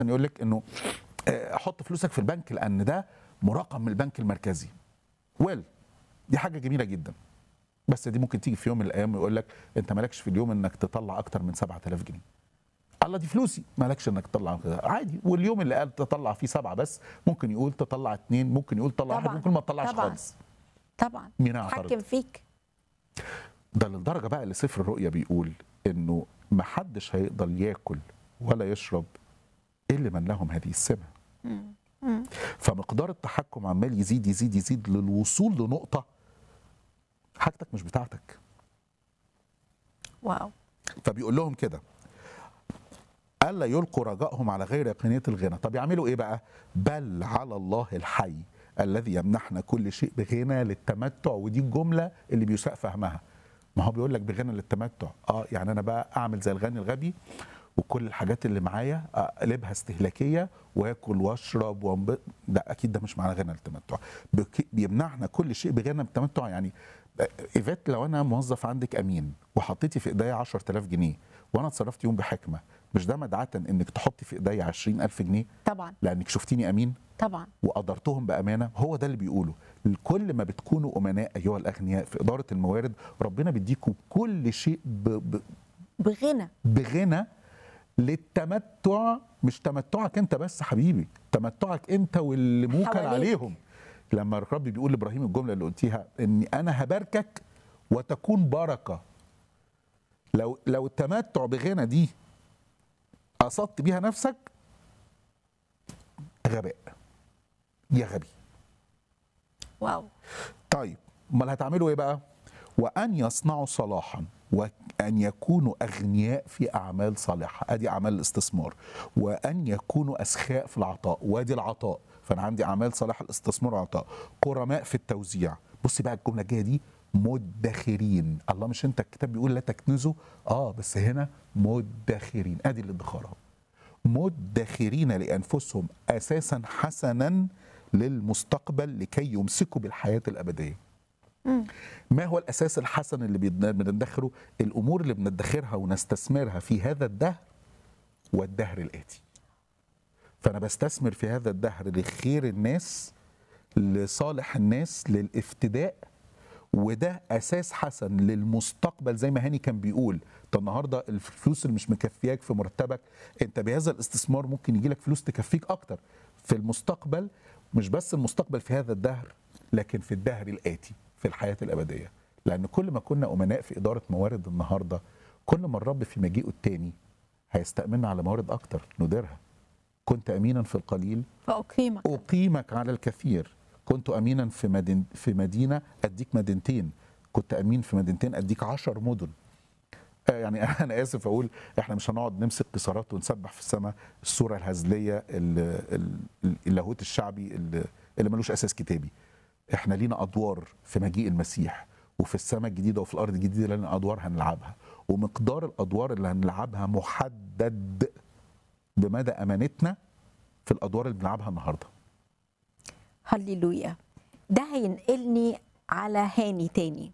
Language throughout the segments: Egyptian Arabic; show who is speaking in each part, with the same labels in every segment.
Speaker 1: يقول لك انه آه، حط فلوسك في البنك لان ده مراقم من البنك المركزي ويل دي حاجه جميله جدا بس دي ممكن تيجي في يوم من الايام يقول لك انت مالكش في اليوم انك تطلع اكتر من 7000 جنيه الله دي فلوسي مالكش انك تطلع كده. عادي واليوم اللي قال تطلع فيه سبعه بس ممكن يقول تطلع اثنين ممكن يقول تطلع واحد
Speaker 2: طبعاً.
Speaker 1: ممكن ما تطلعش
Speaker 2: طبعاً.
Speaker 1: خالص
Speaker 2: طبعا
Speaker 1: مين هيعترض؟
Speaker 2: حكم فيك
Speaker 1: ده للدرجه بقى اللي سفر الرؤيا بيقول انه ما حدش هيقدر ياكل ولا يشرب الا من لهم هذه السمه فمقدار التحكم عمال يزيد يزيد يزيد للوصول لنقطه حاجتك مش بتاعتك
Speaker 2: واو
Speaker 1: فبيقول لهم كده الا يلقوا رجائهم على غير يقينيه الغنى طب يعملوا ايه بقى بل على الله الحي الذي يمنحنا كل شيء بغنى للتمتع ودي الجمله اللي بيساء فهمها ما هو بيقول لك بغنى للتمتع اه يعني انا بقى اعمل زي الغني الغبي وكل الحاجات اللي معايا اقلبها استهلاكيه واكل واشرب وانب... ده اكيد ده مش معنى غنى للتمتع بك- بيمنحنا كل شيء بغنى بالتمتع يعني ايفات لو انا موظف عندك امين وحطيتي في ايديا 10000 جنيه وانا اتصرفت يوم بحكمه مش ده مدعاه انك تحطي في ايديا 20000 جنيه
Speaker 2: طبعا
Speaker 1: لانك شفتيني امين
Speaker 2: طبعا
Speaker 1: وقدرتهم بامانه هو ده اللي بيقوله كل ما بتكونوا امناء ايها الاغنياء في اداره الموارد ربنا بيديكم كل شيء ب... ب...
Speaker 2: بغنى
Speaker 1: بغنى للتمتع مش تمتعك انت بس حبيبي تمتعك انت واللي موكل
Speaker 2: حواليك.
Speaker 1: عليهم لما الرب بيقول لابراهيم الجمله اللي قلتيها اني انا هباركك وتكون بركه لو لو التمتع بغنى دي قصدت بيها نفسك غباء يا غبي
Speaker 2: واو
Speaker 1: طيب امال هتعملوا ايه بقى وان يصنعوا صلاحا وان يكونوا اغنياء في اعمال صالحه ادي اعمال الاستثمار وان يكونوا اسخاء في العطاء وادي العطاء فانا عندي اعمال صالحه الاستثمار والعطاء قرماء في التوزيع بصي بقى الجمله الجايه دي مدخرين الله مش انت الكتاب بيقول لا تكنزوا اه بس هنا مدخرين ادي الادخار اهو مدخرين لانفسهم اساسا حسنا للمستقبل لكي يمسكوا بالحياه الابديه ما هو الاساس الحسن اللي بيدن- بندخره الامور اللي بندخرها ونستثمرها في هذا الدهر والدهر الاتي فانا بستثمر في هذا الدهر لخير الناس لصالح الناس للافتداء وده اساس حسن للمستقبل زي ما هاني كان بيقول انت النهارده الفلوس اللي مش مكفياك في مرتبك انت بهذا الاستثمار ممكن يجي لك فلوس تكفيك اكتر في المستقبل مش بس المستقبل في هذا الدهر لكن في الدهر الاتي في الحياه الابديه لان كل ما كنا امناء في اداره موارد النهارده كل ما الرب في مجيئه التاني هيستأمننا على موارد اكتر نديرها كنت امينا في القليل
Speaker 2: فأقيمك
Speaker 1: أقيمك على الكثير كنت أمينا في مدين في مدينة أديك مدينتين كنت أمين في مدينتين أديك عشر مدن آه يعني أنا آسف أقول إحنا مش هنقعد نمسك قصارات ونسبح في السماء الصورة الهزلية ال- ال- اللاهوت الشعبي اللي اللي ملوش أساس كتابي إحنا لينا أدوار في مجيء المسيح وفي السماء الجديدة وفي الأرض الجديدة لنا أدوار هنلعبها ومقدار الأدوار اللي هنلعبها محدد بمدى أمانتنا في الأدوار اللي بنلعبها النهارده
Speaker 2: هللويا ده هينقلني على هاني تاني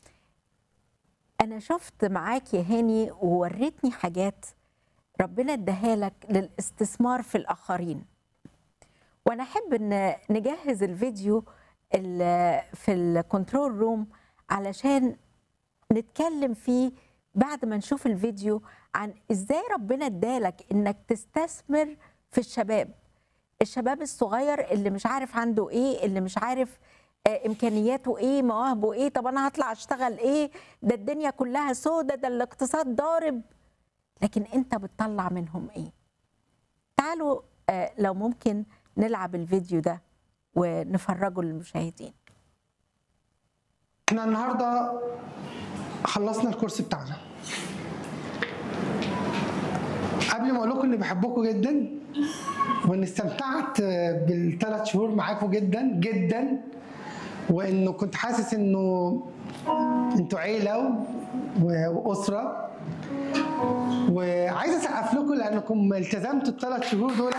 Speaker 2: انا شفت معاك يا هاني ووريتني حاجات ربنا اداها لك للاستثمار في الاخرين وانا احب ان نجهز الفيديو ال- في الكنترول روم علشان نتكلم فيه بعد ما نشوف الفيديو عن ازاي ربنا ادالك انك تستثمر في الشباب الشباب الصغير اللي مش عارف عنده ايه اللي مش عارف آه، امكانياته ايه مواهبه ايه طب انا هطلع اشتغل ايه ده الدنيا كلها سودة ده الاقتصاد ضارب لكن انت بتطلع منهم ايه تعالوا آه، لو ممكن نلعب الفيديو ده ونفرجه للمشاهدين
Speaker 3: احنا النهارده خلصنا الكورس بتاعنا قبل ما اقول لكم اني بحبكم جدا وان استمتعت بالثلاث شهور معاكم جدا جدا وانه كنت حاسس انه انتوا عيله و- واسره وعايز اسقف لكم لانكم التزمتوا الثلاث شهور دول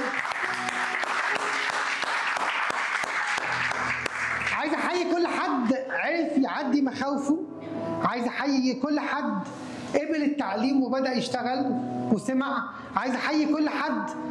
Speaker 3: عايز احيي كل حد عرف يعدي مخاوفه عايز احيي كل حد قبل التعليم وبدا يشتغل وسمع عايز احيي كل حد